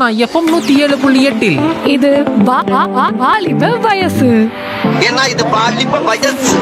Sona FM நூத்தி ஏழு புள்ளி எட்டில் இது வா- வா- வா- வாலிப வயசு ஏன்னா இது பாலிப்ப வயசு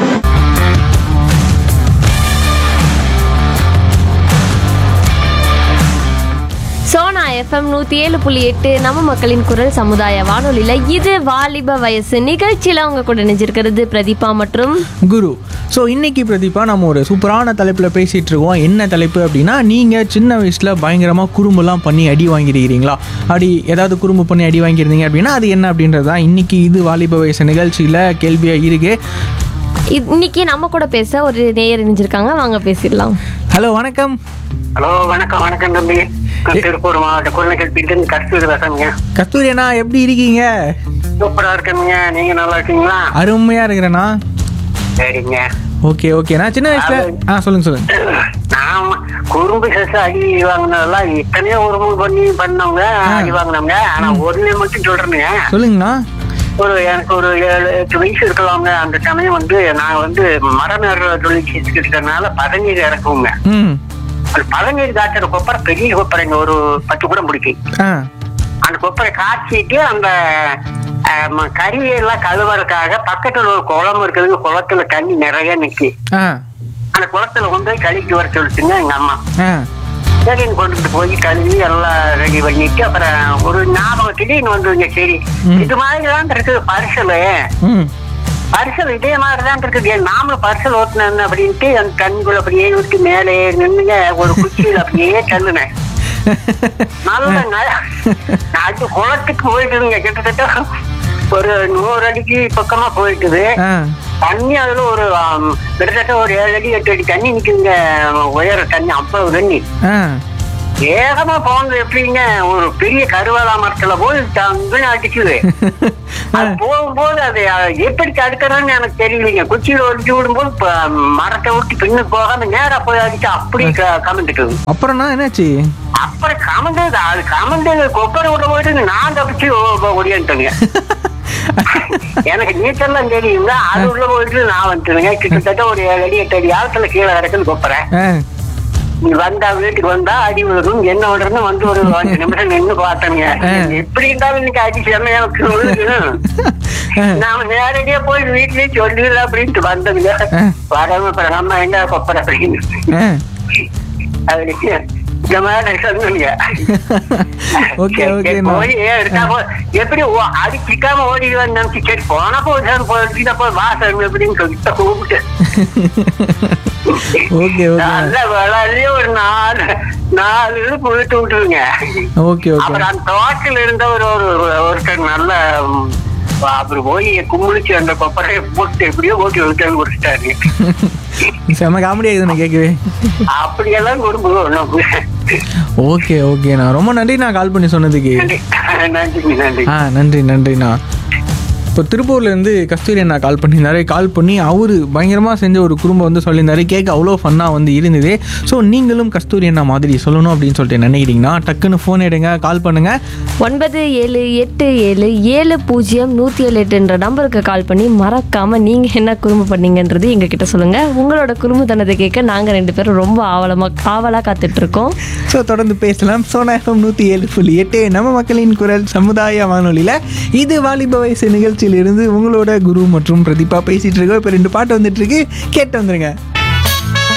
சோனா எஃப்எம் நூற்றி ஏழு புள்ளி எட்டு நம்ம மக்களின் குரல் சமுதாய வானொலியில் இது வாலிப வயசு நிகழ்ச்சியில் அவங்க கூட நினைச்சிருக்கிறது பிரதீபா மற்றும் குரு ஸோ இன்னைக்கு பிரதீபா நம்ம ஒரு சூப்பரான தலைப்பில் பேசிகிட்டு இருக்கோம் என்ன தலைப்பு அப்படின்னா நீங்கள் சின்ன வயசில் பயங்கரமாக குறும்புலாம் பண்ணி அடி வாங்கியிருக்கிறீங்களா அப்படி ஏதாவது குறும்பு பண்ணி அடி வாங்கியிருந்தீங்க அப்படின்னா அது என்ன அப்படின்றது தான் இன்னைக்கு இது வாலிப வயசு நிகழ்ச்சியில் கேள்வியாக இருக்கு இ- இன்னைக்கு நம்ம கூட பேச ஒரு நேயர் இணைஞ்சிருக்காங்க வாங்க பேசிடலாம் ஹலோ வணக்கம் ஹலோ வணக்கம் வணக்கம் தம்பி நான் திருப்பூர் மாவட்ட குழந்தைகள் கஸ்தூரி பேசுறேங்க கஸ்தூரி அண்ணா எப்படி இருக்கீங்க சூப்பரா இருக்கேங்க நீங்க நல்லா இருக்கீங்களா அருமையாக இருக்கிறேண்ணா சரிங்க ஓகே ஓகே நான் சின்ன வயசில் ஆ சொல்லுங்கள் சொல்லுங்கள் நான் குறும்பு சேச அடி வாங்கினதெல்லாம் இத்தனையோ உருவம் பண்ணி பண்ணவங்க அடி வாங்கினவங்க ஆனா ஒண்ணு மட்டும் சொல்றேனுங்க சொல்லுங்கண்ணா ஒரு எனக்கு ஒரு ஏழு எட்டு வயசு இருக்கலாங்க அந்த சமயம் வந்து நான் வந்து மரம் ஏறுற தொழில் செஞ்சுக்கிட்டதுனால பதநீர் இறக்குவோங்க ம் அது பதநீர் காய்ச்சற கொப்பரை பெரிய கொப்பரைங்க ஒரு பத்து குடம் பிடிக்கும் ஆ அந்த கொப்பரை காய்ச்சிட்டு அந்த அஹ், ம- கறியெல்லாம் கழுவுறதுக்காக பக்கத்துல ஒரு குளம் இருக்குது குளத்துல தண்ணி நிறைய நிக்கி ஆ அந்த குளத்துல கொண்டு போய் கழுவிட்டு வர சொல்லிட்டுங்க எங்க அம்மா ஆ சரின்னு கொண்டுட்டு போய் கழுவி எல்லாம் ரெடி பண்ணிட்டு அப்புறம் ஒரு ஞாபகம் திடீர்னு வந்துங்க சரி இது மாதிரி தான் இருக்குது பரிசல் ம் பரிசல் இதே மாதிரி தான் இருக்குது ஏன் நாமளும் பரிசல் ஓட்டினேன் அப்படின்ட்டு அந்த தண்ணிக்குள்ள அப்படியே விட்டு மேலே நின்னுங்க ஒரு குச்சியில் அப்படியே தள்ளுனேன் நல்ல நான் அது குளத்துக்கு போயிட்டுங்க கிட்டத்தட்ட ஒரு நூறு அடிக்கு பக்கமா போயிட்டுது ஆ தண்ணி அதுல ஒரு ஆம், கிட்டத்தட்ட ஒரு ஏழு அடி எட்டு அடி தண்ணி நிக்குங்க உயர தண்ணி அவ்வளவு தண்ணி ஆ வேகமா போனது எப்படிங்க ஒரு பெரிய கருவேலா மரத்துல போய் தங்குன்னு அடிக்குது அது போகும்போது அது அஹ், எப்படி தடுக்கிறதுன்னு எனக்கு தெரியலைங்க குச்சியில ஒடிச்சு விடும்போது ப- மரத்தை விட்டு பின்னுக்கு போகாம நேரா போய் அடிச்சு அப்படி கமந்துக்குது அப்புறம்ண்ணா என்னாச்சு அப்புறம் கமந்தது அது கமந்தது கொப்பரை விட போயிட்டு நான் தப்பிச்சு ஓடியான்ட்டேங்க எனக்கு நீச்சல்லாம் தெரியுங்க அது உள்ள போயிட்டு நான் வந்துட்டுங்க கிட்டத்தட்ட ஒரு ஏழு அடி எட்டு அடி ஆழத்துல கீழே கிடக்குது கொப்பரை ஆ நீ வந்தா வீட்டுக்கு வந்தா அடி விழுதும் என்ன பண்றதுன்னு வந்து ஒரு அஞ்சு நிமிஷம் நின்னு பார்த்தேங்க எப்படி இருந்தாலும் இன்னைக்கு அடி செம்மையா விழுது நாம நேரடியா போய் வீட்லயே சொல்லிடல அப்படின்ட்டு வந்ததுங்க வரவங்க அப்புறம் நம்ம எங்க கொப்பரை அப்படின்னு ஆ அதுக்கு இந்த மாதிரி சொன்னீங்க ஓகே ஓகேண்ணா போய் எடுத்தா போ- எப்படி ஓ- அடிச்சிக்காம ஓடிடுவான்னு நினைச்சு சரி போனா போய் போய் போய் வாசல் எப்படின்னு சொல்லிட்டு கூப்பிட்டு ஓகே ஓகே நல்ல விளாட்லயே ஒரு நாலு நாலு இது போயிட்டு விட்டுருங்க ஓகே ஓகே அப்புறம் அந்த தோட்டத்தில் இருந்த ஒரு ஒரு ஒருத்தர் நல்ல ம், அப்புறம் போய் கும்பிடுச்சு அந்த கொப்பரையை போட்டு எப்படியோ ஓட்டி விட்டாங்க கொடுத்துட்டாரு செம காமெடி ஆகுதுண்ணா கேட்கவே அப்படியெல்லாம் குடும்பம் ஒண்ணும் ஓகே ஓகேண்ணா ரொம்ப நன்றி நான் கால் பண்ணி சொன்னதுக்கு நன்றி நன்றி நன்றி ஆ நன்றி நன்றிண்ணா இப்போ திருப்பூர்லேருந்து கஸ்தூரி அண்ணா கால் பண்ணியிருந்தாரு கால் பண்ணி அவர் பயங்கரமாக செஞ்ச ஒரு குடும்பம் வந்து சொல்லியிருந்தாரு கேட்க அவ்வளோ ஃபன்னாக வந்து இருந்தது ஸோ நீங்களும் கஸ்தூரி அண்ணா மாதிரி சொல்லணும் அப்படின்னு சொல்லிட்டு நினைக்கிறீங்கன்னா டக்குன்னு ஃபோன் எடுங்க கால் பண்ணுங்கள் ஒன்பது ஏழு எட்டு ஏழு ஏழு பூஜ்ஜியம் நூற்றி ஏழு எட்டுன்ற நம்பருக்கு கால் பண்ணி மறக்காமல் நீங்கள் என்ன குறும்பு பண்ணீங்கன்றது எங்ககிட்ட சொல்லுங்கள் உங்களோட குறும்புத்தனத்தை கேட்க நாங்கள் ரெண்டு பேரும் ரொம்ப ஆவலமாக ஆவலாக காத்துட்ருக்கோம் ஸோ தொடர்ந்து பேசலாம் சோனா எஃப்எம் நூற்றி ஏழு புள்ளி எட்டு நம்ம மக்களின் குரல் சமுதாய வானொலியில் இது வாலிப வயசு நிகழ்ச்சியிலிருந்து உங்களோட குரு மற்றும் பிரதீபா பேசிகிட்டு இருக்கோம் இப்போ ரெண்டு பாட்டு வந்துட்டு இருக்கு கேட்டு வந்துருங்க